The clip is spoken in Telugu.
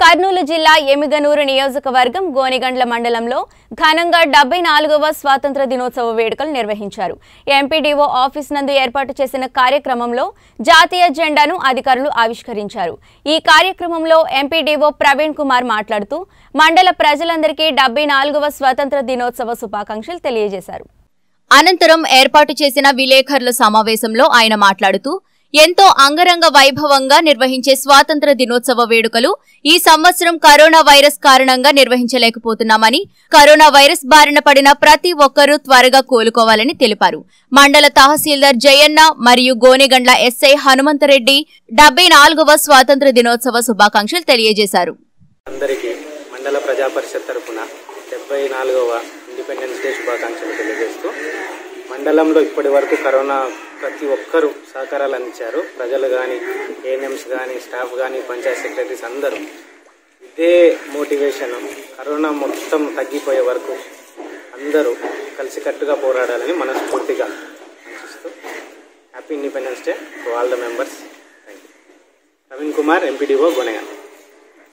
కర్నూలు జిల్లా ఎమిగనూరు నియోజకవర్గం గోనిగండ్ల మండలంలో ఘనంగా డెబ్బై నాలుగవ స్వాతంత్ర దినోత్సవ వేడుకలు నిర్వహించారు ఎంపీడీఓ ఆఫీస్ నందు ఏర్పాటు చేసిన కార్యక్రమంలో జాతీయ జెండాను అధికారులు ఆవిష్కరించారు ఈ కార్యక్రమంలో ఎంపీడీఓ ప్రవీణ్ కుమార్ మాట్లాడుతూ మండల ప్రజలందరికీ డెబ్బై నాలుగవ స్వాతంత్ర దినోత్సవ శుభాకాంక్షలు తెలియజేశారు అనంతరం ఏర్పాటు చేసిన విలేకరుల సమావేశంలో ఆయన మాట్లాడుతూ ఎంతో అంగరంగ వైభవంగా నిర్వహించే స్వాతంత్ర దినోత్సవ వేడుకలు ఈ సంవత్సరం కరోనా వైరస్ కారణంగా నిర్వహించలేకపోతున్నామని కరోనా వైరస్ బారిన పడిన ప్రతి ఒక్కరూ త్వరగా కోలుకోవాలని తెలిపారు మండల తహసీల్దార్ జయన్న మరియు గోనెగండ్ల ఎస్ఐ హనుమంతరెడ్డి డెబ్బై నాలుగవ స్వాతంత్ర దినోత్సవ శుభాకాంక్షలు తెలియజేశారు అందరికీ మండల ప్రజా పరిషత్ తరఫున డెబ్బై నాలుగవ ఇండిపెండెన్స్ డే శుభాకాంక్షలు తెలియజేస్తూ మండలంలో ఇప్పటి వరకు కరోనా ప్రతి ఒక్కరూ సహకారాలు అందించారు ప్రజలు కానీ ఏఎన్ఎంస్ కానీ స్టాఫ్ కానీ పంచాయత్ సెక్రటరీస్ అందరూ ఇదే మోటివేషన్ కరోనా మొత్తం తగ్గిపోయే వరకు అందరూ కలిసికట్టుగా పోరాడాలని మనస్ఫూర్తిగా ఆశిస్తూ happy independence day to all the members thank you Praveen Kumar MPDO గొనెగల్